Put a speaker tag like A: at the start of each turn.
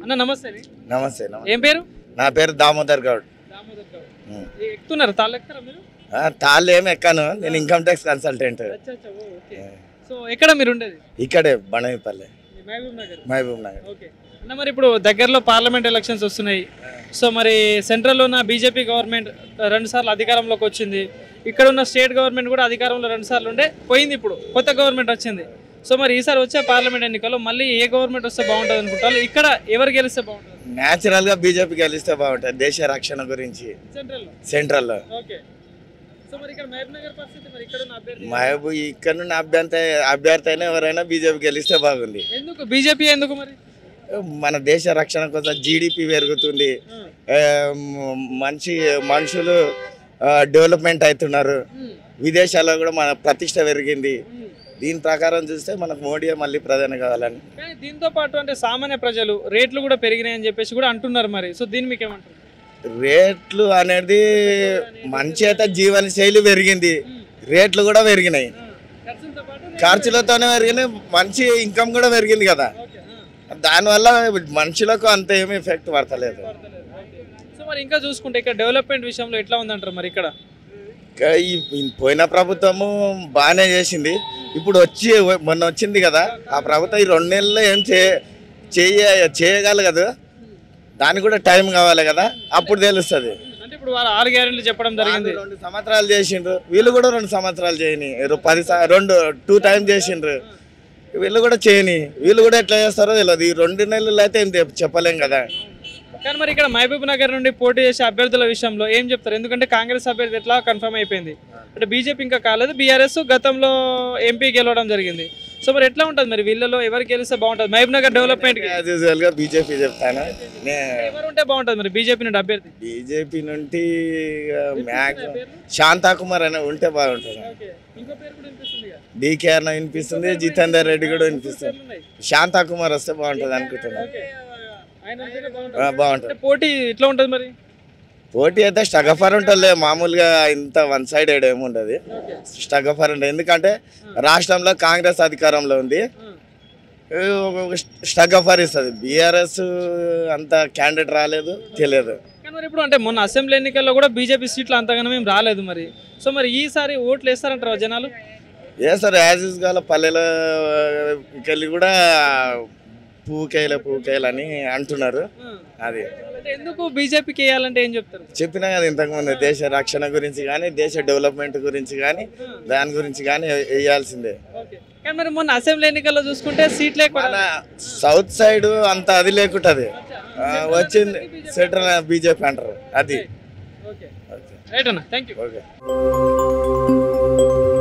A: అన్న నమస్తే
B: నమస్తే నమస్తే
A: ఏం పేరు
B: నా పేరు దామోదర్ గౌడ్
A: దామోదర్ గౌడ్.
B: ఉమ్.
A: ఏ- ఎక్కుతున్నారు తాళ్ళు ఎక్కుతారా మీరు
B: ఆ, తాళ్ళు ఏమి ఎక్కాను నేను ఇన్కమ్ ట్యాక్స్ కన్సల్టెంట్
A: అచ్చా, అచ్చా, ఓ, ఓకే. సో ఎక్కడ మీరు ఉండేది
B: ఇక్కడే బణవిపల్లె
A: మీ Mahabubnagar
B: Mahabubnagar
A: okay అన్న మరి ఇప్పుడు దగ్గరలో పార్లమెంట్ ఎలక్షన్స్ వస్తున్నాయి సో మరి సెంట్రల్లో ఉన్న బీజేపీ గవర్నమెంట్ రెండు సార్లు అధికారంలోకి వచ్చింది ఇక్కడ ఉన్న స్టేట్ గవర్నమెంట్ కూడా అధికారంలో రెండు సార్లు ఉండే పోయింది ఇప్పుడు కొత్త గవర్నమెంట్ వచ్చింది సో మరి ఈసారి వచ్చే పార్లమెంట్ ఎన్నికల్లో మళ్ళీ ఏ గవర్నమెంట్ వస్తే బాగుంటుంది అనుకుంటారు ఇక్కడ ఎవరు గెలిస్తే బాగుంటుంది
B: న్యాచురల్ గా బీజేపీ గెలిస్తే బాగుంటుంది దేశ రక్షణ గురించి
A: సెంట్రల్లో
B: సెంట్రల్ లో
A: ఓకే సో మరి ఇక్కడ మహబూబ్ నగర్ పరిస్థితి మరి ఇక్కడ ఉన్న అభ్యర్థి
B: మహబూబ్ ఇక్కడ నుండి అభ్యర్థి అభ్యర్థి అయినా ఎవరైనా బీజేపీ గెలిస్తే బాగుంది
A: ఎందుకు బీజేపీ ఎందుకు మరి
B: మన దేశ రక్షణ కోసం జీడిపి పెరుగుతుంది ఆ, మ- మంచి మనుషులు డెవలప్మెంట్ అవుతున్నారు విదేశాల్లో కూడా మన ప్రతిష్ట పెరిగింది దీని ప్రకారం చూస్తే మనకు మోడీ మళ్ళీ ప్రధాని కావాలని
A: కానీ దీంతో పాటు అంటే సామాన్య ప్రజలు రేట్లు కూడా పెరిగినాయని చెప్పేసి కూడా అంటున్నారు మరి సో దీన్ని మీకు ఏమంటారు
B: రేట్లు అనేది మంచి అయితే జీవన శైలి పెరిగింది రేట్లు కూడా పెరిగినాయి
A: ఖర్చులతో పాటు
B: ఖర్చులతోనే పెరిగినాయి మంచి ఇన్కమ్ కూడా పెరిగింది కదా
A: ఓకే,
B: దానివల్ల మనుషులకు అంత ఏమి ఎఫెక్ట్ పడతలేదు
A: సో మరి ఇంకా చూసుకుంటే ఇక్కడ డెవలప్మెంట్ విషయంలో ఎట్లా ఉందంటారు మరి ఇక్కడ
B: ఇంకా ఈ ఈ పోయిన ప్రభుత్వము బాగానే చేసింది ఇప్పుడు వచ్చి మొన్న వచ్చింది కదా ఆ ప్రభుత్వం ఈ రెండు నెలల్లో ఏం చే చేయ చేయగలగదు దానికి కూడా టైం కావాలి కదా అప్పుడు తెలుస్తుంది
A: అంటే ఇప్పుడు వాళ్ళు ఆరు గ్యారెంటీలు చెప్పడం జరిగింది
B: వాళ్ళు రెండు సంవత్సరాలు చేసిండ్రు వీళ్ళు కూడా రెండు సంవత్సరాలు చేయని రు- పది స- రెండు టూ టైం చేసిండ్రు వీళ్ళు కూడా చేయని వీళ్ళు కూడా ఎట్లా చేస్తారో తెలియదు ఈ రెండు నెలలు అయితే ఏం చెప్- చెప్పలేం కదా
A: కానీ మరి ఇక్కడ మహబూబ్ నగర్ నుండి పోటీ చేసే అభ్యర్థుల విషయంలో ఏం చెప్తారు ఎందుకంటే కాంగ్రెస్ అభ్యర్థి ఎట్లా కన్ఫర్మ్ అయిపోయింది అంటే బీజేపీ ఇంకా కాలేదు బీఆర్ఎస్ గతంలో ఎంపీ గెలవడం జరిగింది సో మరి ఎట్లా ఉంటుంది మరి వీళ్ళలో ఎవరు గెలిస్తే బాగుంటుంది Mahabubnagar development
B: as usual గా బీజేపీ చెప్తాను నే
A: ఎవరు ఉంటే బాగుంటుంది మరి బీజేపీ నుండి అభ్యర్థి
B: బీజేపీ నుండి మ్యాక్సిమం శాంతాకుమార్ అనే ఉంటే బాగుంటుంది
A: ఇంకో పేరు కూడా వినిపిస్తుంది కదా.
B: డీకే అన్న వినిపిస్తుంది జితేందర్ రెడ్డి కూడా వినిపిస్తుంది
A: పేర్లు ఉన్నాయి.
B: శాంతాకుమార్ వస్తే బాగుంటుంది అనుకుంటున్నాను
A: ఓకే. ఆయన ఉంటేనే
B: ఆ,
A: బాగుంటుంది.
B: బాగుంటుంది
A: అంటే పోటీ ఇట్లా ఉంటుంది మరి
B: పోటీ అయితే స్టగఫర్ ఉంటుంది మామూలుగా ఇంత వన్ సైడెడ్ ఏముండదు స్టగఫర్ ఉంటుంది ఎందుకంటే రాష్ట్రంలో కాంగ్రెస్ అధికారంలో ఉంది స్టగఫర్ ఇస్తుంది బీఆర్ఎస్ అంత క్యాండిడేట్ రాలేదు తెలియదు
A: కానీ మరి ఇప్పుడు అంటే మొన్న అసెంబ్లీ ఎన్నికల్లో కూడా బీజేపీ సీట్లు అంతగానో ఏం రాలేదు మరి సో మరి ఈసారి ఓట్లు వేస్తారంటారు జనాలు
B: వేస్తారు యాజ్ యూజ్గాల పల్లెల వెళ్ళి కూడా పూకేల పూకేలు అని అంటున్నారు అది
A: అంటే ఎందుకు బీజేపీకి వేయాలంటే ఏం చెప్తారు
B: చెప్పినా కదా ఇంతకుముందు దేశ రక్షణ గురించి కానీ దేశ డెవలప్మెంట్ గురించి కానీ దాని గురించి కానీ వేయాల్సిందే
A: ఓకే కానీ మరి మొన్న అసెంబ్లీ ఎన్నికల్లో చూసుకుంటే సీట్లే ఎక్కువ
B: మన సౌత్ సైడ్ అంత అది లేకుంటది ఆ, వచ్చింది సెంట్రల్ బీజేపీ అంటారు అది
A: ఓకే
B: ఓకే
A: రైట్ అన్న థ్యాంక్ యూ
B: ఓకే